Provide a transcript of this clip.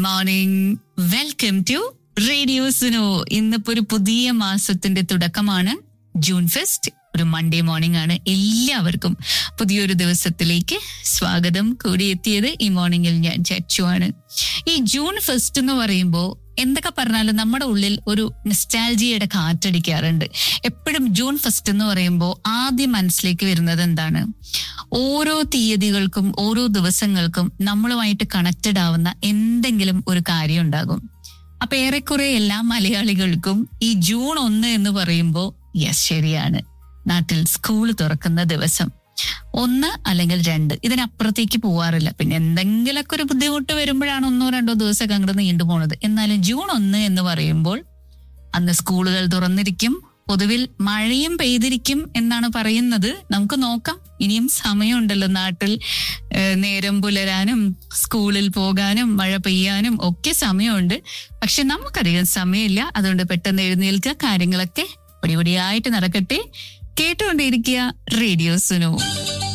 morning welcome to radio Suno ഇന്നിപ്പോ ഒരു പുതിയ മാസത്തിന്റെ തുടക്കമാണ് ജൂൺ ഫസ്റ്റ് ഒരു മൺഡേ മോർണിംഗ് ആണ് എല്ലാവർക്കും പുതിയൊരു ദിവസത്തിലേക്ക് സ്വാഗതം കൂടിയെത്തിയത് ഈ മോർണിംഗിൽ ഞാൻ ചച്ചു ആണ് ഈ ജൂൺ ഫസ്റ്റ് എന്ന് പറയുമ്പോൾ എന്തൊക്കെ പറഞ്ഞാലും നമ്മുടെ ഉള്ളിൽ ഒരു നിസ്റ്റാൽജിയുടെ കാറ്റടിക്കാറുണ്ട് എപ്പോഴും ജൂൺ ഫസ്റ്റ് എന്ന് പറയുമ്പോൾ ആദ്യം മനസ്സിലേക്ക് വരുന്നത് എന്താണ് ഓരോ തീയതികൾക്കും ഓരോ ദിവസങ്ങൾക്കും നമ്മളുമായിട്ട് കണക്റ്റഡ് ആവുന്ന എന്തെങ്കിലും ഒരു കാര്യം ഉണ്ടാകും അപ്പൊ ഏറെക്കുറെ എല്ലാ മലയാളികൾക്കും ഈ ജൂൺ ഒന്ന് എന്ന് പറയുമ്പോൾ യെസ് ശരിയാണ് നാട്ടിൽ സ്കൂൾ തുറക്കുന്ന ദിവസം ഒന്ന് അല്ലെങ്കിൽ രണ്ട് ഇതിനപ്പുറത്തേക്ക് പോവാറില്ല പിന്നെ എന്തെങ്കിലുമൊക്കെ ഒരു ബുദ്ധിമുട്ട് വരുമ്പോഴാണ് ഒന്നോ രണ്ടോ ദിവസമൊക്കെ അങ്ങോട്ട് നീണ്ടു പോണത് എന്നാലും ജൂൺ ഒന്ന് എന്ന് പറയുമ്പോൾ അന്ന് സ്കൂളുകൾ തുറന്നിരിക്കും പൊതുവിൽ മഴയും പെയ്തിരിക്കും എന്നാണ് പറയുന്നത് നമുക്ക് നോക്കാം ഇനിയും സമയമുണ്ടല്ലോ നാട്ടിൽ ഏഹ് നേരം പുലരാനും സ്കൂളിൽ പോകാനും മഴ പെയ്യാനും ഒക്കെ സമയമുണ്ട് പക്ഷെ നമുക്കധികം സമയമില്ല അതുകൊണ്ട് പെട്ടെന്ന് എഴുന്നേൽക്കുക കാര്യങ്ങളൊക്കെ പടിപടിയായിട്ട് നടക്കട്ടെ കേട്ടുകൊണ്ടേയിരിക്കുക റേഡിയോ സുനു